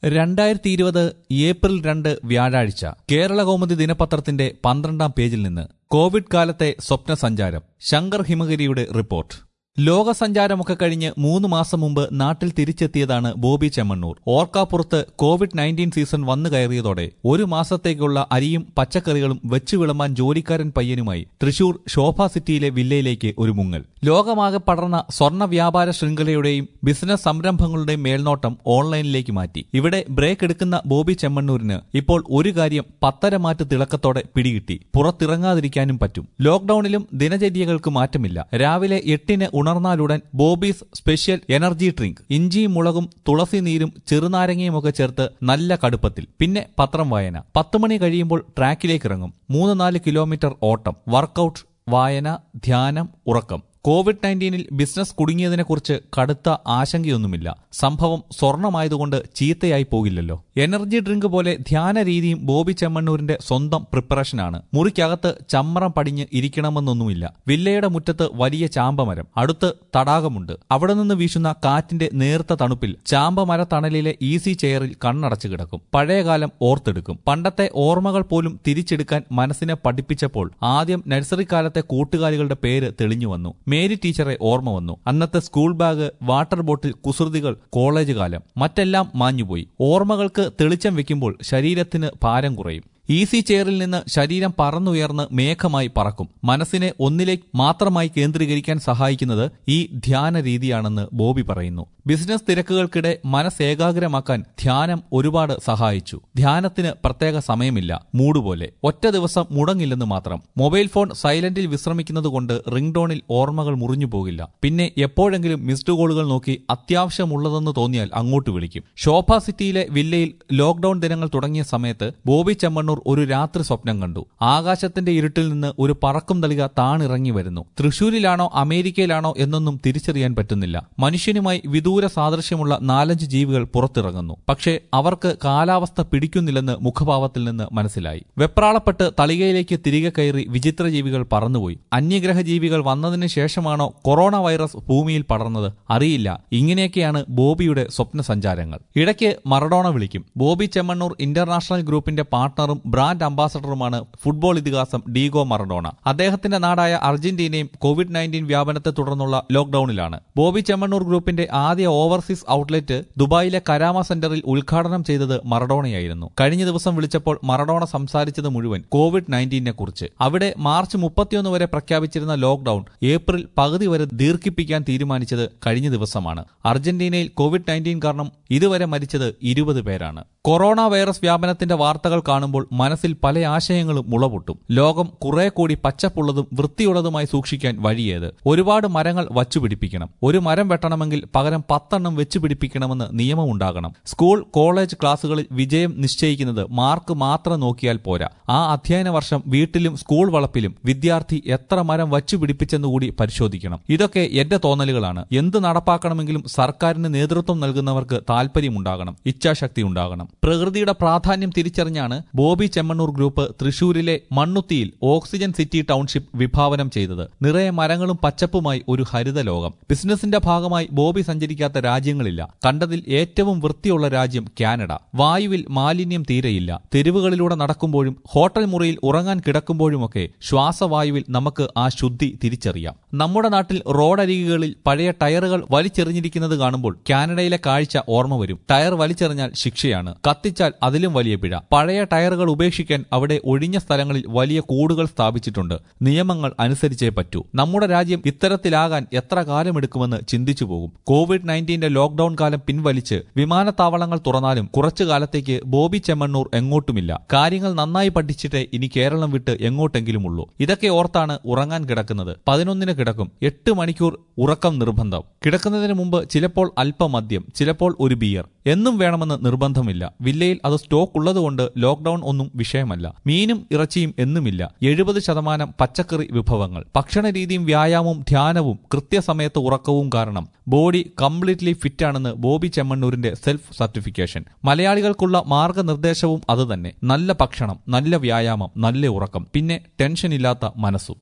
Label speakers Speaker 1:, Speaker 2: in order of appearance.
Speaker 1: രണ്ടായിരത്തി ഇരുപത് ഏപ്രിൽ രണ്ട് വ്യാഴാഴ്ച കേരള കൗമുദി ദിനപത്രത്തിന്റെ പന്ത്രണ്ടാം പേജിൽ നിന്ന് കോവിഡ് കാലത്തെ സ്വപ്ന സഞ്ചാരം ശങ്കർ ഹിമഗിരിയുടെ റിപ്പോർട്ട് ലോകസഞ്ചാരമൊക്കെ കഴിഞ്ഞ് മൂന്ന് മാസം മുമ്പ് നാട്ടിൽ തിരിച്ചെത്തിയതാണ് ബോബി ചെമ്മണ്ണൂർ ഓർക്കാപ്പുറത്ത് കോവിഡ് നയൻറ്റീൻ സീസൺ വന്നു കയറിയതോടെ ഒരു മാസത്തേക്കുള്ള അരിയും പച്ചക്കറികളും വെച്ചു വിളമ്പാൻ ജോലിക്കാരൻ പയ്യനുമായി തൃശൂർ ശോഭ സിറ്റിയിലെ വില്ലയിലേക്ക് ഒരു മുങ്ങൽ ലോകമാകെ പടർന്ന സ്വർണ്ണ വ്യാപാര ശൃംഖലയുടെയും ബിസിനസ് സംരംഭങ്ങളുടെയും മേൽനോട്ടം ഓൺലൈനിലേക്ക് മാറ്റി ഇവിടെ ബ്രേക്ക് എടുക്കുന്ന ബോബി ചെമ്മണ്ണൂരിന് ഇപ്പോൾ ഒരു കാര്യം പത്തരമാറ്റ് തിളക്കത്തോടെ പിടികിട്ടി പുറത്തിറങ്ങാതിരിക്കാനും പറ്റും ലോക്ഡൌണിലും ദിനചര്യകൾക്ക് മാറ്റമില്ല രാവിലെ എട്ടിന് ഉണർന്നാലുടൻ ബോബീസ് സ്പെഷ്യൽ എനർജി ഡ്രിങ്ക് ഇഞ്ചിയും മുളകും തുളസി നീരും ചെറുനാരങ്ങയും ഒക്കെ ചേർത്ത് നല്ല കടുപ്പത്തിൽ പിന്നെ പത്രം വായന പത്ത് മണി കഴിയുമ്പോൾ ട്രാക്കിലേക്ക് ഇറങ്ങും മൂന്ന് നാല് കിലോമീറ്റർ ഓട്ടം വർക്കൗട്ട് വായന ധ്യാനം ഉറക്കം കോവിഡ് നയൻറ്റീനിൽ ബിസിനസ് കുടുങ്ങിയതിനെക്കുറിച്ച് കടുത്ത ആശങ്കയൊന്നുമില്ല സംഭവം സ്വർണമായതുകൊണ്ട് ചീത്തയായി പോകില്ലല്ലോ എനർജി ഡ്രിങ്ക് പോലെ ധ്യാന രീതിയും ബോബി ചെമ്മണ്ണൂരിന്റെ സ്വന്തം പ്രിപ്പറേഷനാണ് മുറിക്കകത്ത് ചമ്മറം പടിഞ്ഞ് ഇരിക്കണമെന്നൊന്നുമില്ല വില്ലയുടെ മുറ്റത്ത് വലിയ ചാമ്പമരം അടുത്ത് തടാകമുണ്ട് അവിടെ നിന്ന് വീശുന്ന കാറ്റിന്റെ നേർത്ത തണുപ്പിൽ ചാമ്പമര തണലിലെ ഈസി ചെയറിൽ കണ്ണടച്ചു കിടക്കും പഴയകാലം ഓർത്തെടുക്കും പണ്ടത്തെ ഓർമ്മകൾ പോലും തിരിച്ചെടുക്കാൻ മനസ്സിനെ പഠിപ്പിച്ചപ്പോൾ ആദ്യം നഴ്സറി കാലത്തെ കൂട്ടുകാരികളുടെ പേര് തെളിഞ്ഞു വന്നു മേരി ടീച്ചറെ ഓർമ്മ വന്നു അന്നത്തെ സ്കൂൾ ബാഗ് വാട്ടർ ബോട്ടിൽ കുസൃതികൾ കോളേജ് കാലം മറ്റെല്ലാം മാഞ്ഞുപോയി ഓർമ്മകൾക്ക് തെളിച്ചം വെക്കുമ്പോൾ ശരീരത്തിന് ഭാരം കുറയും ഈസി ചെയറിൽ നിന്ന് ശരീരം പറന്നുയർന്ന് മേഘമായി പറക്കും മനസ്സിനെ ഒന്നിലേക്ക് മാത്രമായി കേന്ദ്രീകരിക്കാൻ സഹായിക്കുന്നത് ഈ ധ്യാന രീതിയാണെന്ന് ബോബി പറയുന്നു ബിസിനസ് തിരക്കുകൾക്കിടെ മനസ്സ് ഏകാഗ്രമാക്കാൻ ധ്യാനം ഒരുപാട് സഹായിച്ചു ധ്യാനത്തിന് പ്രത്യേക സമയമില്ല മൂടുപോലെ ഒറ്റ ദിവസം മുടങ്ങില്ലെന്ന് മാത്രം മൊബൈൽ ഫോൺ സൈലന്റിൽ വിശ്രമിക്കുന്നത് കൊണ്ട് റിംഗ് ടോണിൽ ഓർമ്മകൾ മുറിഞ്ഞു പോകില്ല പിന്നെ എപ്പോഴെങ്കിലും മിസ്ഡ് കോളുകൾ നോക്കി അത്യാവശ്യമുള്ളതെന്ന് തോന്നിയാൽ അങ്ങോട്ട് വിളിക്കും ശോഭ സിറ്റിയിലെ വില്ലയിൽ ലോക്ഡൌൺ ദിനങ്ങൾ തുടങ്ങിയ സമയത്ത് ബോബി ചെമ്മണ്ണൂർ ഒരു രാത്രി സ്വപ്നം കണ്ടു ആകാശത്തിന്റെ ഇരുട്ടിൽ നിന്ന് ഒരു പറക്കും തളിക താണിറങ്ങി വരുന്നു തൃശൂരിലാണോ അമേരിക്കയിലാണോ എന്നൊന്നും തിരിച്ചറിയാൻ പറ്റുന്നില്ല മനുഷ്യനുമായി വിദൂര സാദൃശ്യമുള്ള നാലഞ്ച് ജീവികൾ പുറത്തിറങ്ങുന്നു പക്ഷേ അവർക്ക് കാലാവസ്ഥ പിടിക്കുന്നില്ലെന്ന് മുഖഭാവത്തിൽ നിന്ന് മനസ്സിലായി വെപ്രാളപ്പെട്ട് തളികയിലേക്ക് തിരികെ കയറി വിചിത്ര ജീവികൾ പറന്നുപോയി അന്യഗ്രഹ ജീവികൾ വന്നതിന് ശേഷമാണോ കൊറോണ വൈറസ് ഭൂമിയിൽ പടർന്നത് അറിയില്ല ഇങ്ങനെയൊക്കെയാണ് ബോബിയുടെ സ്വപ്ന സഞ്ചാരങ്ങൾ ഇടയ്ക്ക് മറഡോണ വിളിക്കും ബോബി ചെമ്മണ്ണൂർ ഇന്റർനാഷണൽ ഗ്രൂപ്പിന്റെ പാർട്ണറും ബ്രാൻഡ് അംബാസഡറുമാണ് ഫുട്ബോൾ ഇതിഹാസം ഡീഗോ മറഡോണ അദ്ദേഹത്തിന്റെ നാടായ അർജന്റീനയും കോവിഡ് നയൻറ്റീൻ വ്യാപനത്തെ തുടർന്നുള്ള ലോക്ഡൌണിലാണ് ബോബി ചെമ്മണ്ണൂർ ഗ്രൂപ്പിന്റെ ആദ്യ ഓവർസീസ് ഔട്ട്ലെറ്റ് ദുബായിലെ കരാമ സെന്ററിൽ ഉദ്ഘാടനം ചെയ്തത് മറഡോണയായിരുന്നു കഴിഞ്ഞ ദിവസം വിളിച്ചപ്പോൾ മറഡോണ സംസാരിച്ചത് മുഴുവൻ കോവിഡ് നയൻറ്റീനെ കുറിച്ച് അവിടെ മാർച്ച് മുപ്പത്തിയൊന്ന് വരെ പ്രഖ്യാപിച്ചിരുന്ന ലോക്ഡൌൺ ഏപ്രിൽ പകുതി വരെ ദീർഘിപ്പിക്കാൻ തീരുമാനിച്ചത് കഴിഞ്ഞ ദിവസമാണ് അർജന്റീനയിൽ കോവിഡ് നയൻറ്റീൻ കാരണം ഇതുവരെ മരിച്ചത് ഇരുപത് പേരാണ് കൊറോണ വൈറസ് വ്യാപനത്തിന്റെ വാർത്തകൾ കാണുമ്പോൾ മനസ്സിൽ പല ആശയങ്ങളും മുളപൊട്ടും ലോകം കുറെ കൂടി പച്ചപ്പുള്ളതും വൃത്തിയുള്ളതുമായി സൂക്ഷിക്കാൻ വഴിയേത് ഒരുപാട് മരങ്ങൾ വച്ചുപിടിപ്പിക്കണം ഒരു മരം വെട്ടണമെങ്കിൽ പകരം പത്തെണ്ണം വെച്ചുപിടിപ്പിക്കണമെന്ന് നിയമമുണ്ടാകണം സ്കൂൾ കോളേജ് ക്ലാസുകളിൽ വിജയം നിശ്ചയിക്കുന്നത് മാർക്ക് മാത്രം നോക്കിയാൽ പോരാ ആ അധ്യയന വർഷം വീട്ടിലും സ്കൂൾ വളപ്പിലും വിദ്യാർത്ഥി എത്ര മരം വച്ചുപിടിപ്പിച്ചെന്നുകൂടി പരിശോധിക്കണം ഇതൊക്കെ എന്റെ തോന്നലുകളാണ് എന്ത് നടപ്പാക്കണമെങ്കിലും സർക്കാരിന് നേതൃത്വം നൽകുന്നവർക്ക് താല്പര്യമുണ്ടാകണം ഇച്ഛാശക്തി ഉണ്ടാകണം പ്രകൃതിയുടെ പ്രാധാന്യം തിരിച്ചറിഞ്ഞാണ് ബോബി ചെമ്മണ്ണൂർ ഗ്രൂപ്പ് തൃശൂരിലെ മണ്ണുത്തിയിൽ ഓക്സിജൻ സിറ്റി ടൗൺഷിപ്പ് വിഭാവനം ചെയ്തത് നിറയെ മരങ്ങളും പച്ചപ്പുമായി ഒരു ഹരിത ലോകം ബിസിനസിന്റെ ഭാഗമായി ബോബി സഞ്ചരിക്കാത്ത രാജ്യങ്ങളില്ല കണ്ടതിൽ ഏറ്റവും വൃത്തിയുള്ള രാജ്യം കാനഡ വായുവിൽ മാലിന്യം തീരെയില്ല തെരുവുകളിലൂടെ നടക്കുമ്പോഴും ഹോട്ടൽ മുറിയിൽ ഉറങ്ങാൻ കിടക്കുമ്പോഴുമൊക്കെ ശ്വാസവായുവിൽ നമുക്ക് ആ ശുദ്ധി തിരിച്ചറിയാം നമ്മുടെ നാട്ടിൽ റോഡരികുകളിൽ പഴയ ടയറുകൾ വലിച്ചെറിഞ്ഞിരിക്കുന്നത് കാണുമ്പോൾ കാനഡയിലെ കാഴ്ച ഓർമ്മ വരും ടയർ വലിച്ചെറിഞ്ഞാൽ ശിക്ഷയാണ് കത്തിച്ചാൽ അതിലും വലിയ പിഴ പഴയ ടയറുകൾ ഉപേക്ഷിക്കാൻ അവിടെ ഒഴിഞ്ഞ സ്ഥലങ്ങളിൽ വലിയ കൂടുകൾ സ്ഥാപിച്ചിട്ടുണ്ട് നിയമങ്ങൾ അനുസരിച്ചേ പറ്റൂ നമ്മുടെ രാജ്യം ഇത്തരത്തിലാകാൻ എത്ര കാലമെടുക്കുമെന്ന് ചിന്തിച്ചു പോകും കോവിഡ് നയൻറ്റീന്റെ ലോക്ഡൌൺ കാലം പിൻവലിച്ച് വിമാനത്താവളങ്ങൾ തുറന്നാലും കുറച്ചു കാലത്തേക്ക് ബോബി ചെമ്മണ്ണൂർ എങ്ങോട്ടുമില്ല കാര്യങ്ങൾ നന്നായി പഠിച്ചിട്ടേ ഇനി കേരളം വിട്ട് എങ്ങോട്ടെങ്കിലും ഉള്ളൂ ഇതൊക്കെ ഓർത്താണ് ഉറങ്ങാൻ കിടക്കുന്നത് പതിനൊന്നിന് കിടക്കും എട്ട് മണിക്കൂർ ഉറക്കം നിർബന്ധം കിടക്കുന്നതിന് മുമ്പ് ചിലപ്പോൾ അല്പം മദ്യം ചിലപ്പോൾ ഒരു ബിയർ എന്നും വേണമെന്ന് നിർബന്ധമില്ല വില്ലയിൽ അത് സ്റ്റോക്ക് ഉള്ളതുകൊണ്ട് ലോക്ഡൌൺ ഒന്നും വിഷയമല്ല മീനും ഇറച്ചിയും എന്നുമില്ല എഴുപത് ശതമാനം പച്ചക്കറി വിഭവങ്ങൾ ഭക്ഷണരീതിയും വ്യായാമവും ധ്യാനവും കൃത്യസമയത്ത് ഉറക്കവും കാരണം ബോഡി കംപ്ലീറ്റ്ലി ഫിറ്റാണെന്ന് ബോബി ചെമ്മണ്ണൂരിന്റെ സെൽഫ് സർട്ടിഫിക്കേഷൻ മലയാളികൾക്കുള്ള മാർഗനിർദ്ദേശവും അതുതന്നെ നല്ല ഭക്ഷണം നല്ല വ്യായാമം നല്ല ഉറക്കം പിന്നെ ടെൻഷൻ ഇല്ലാത്ത മനസ്സും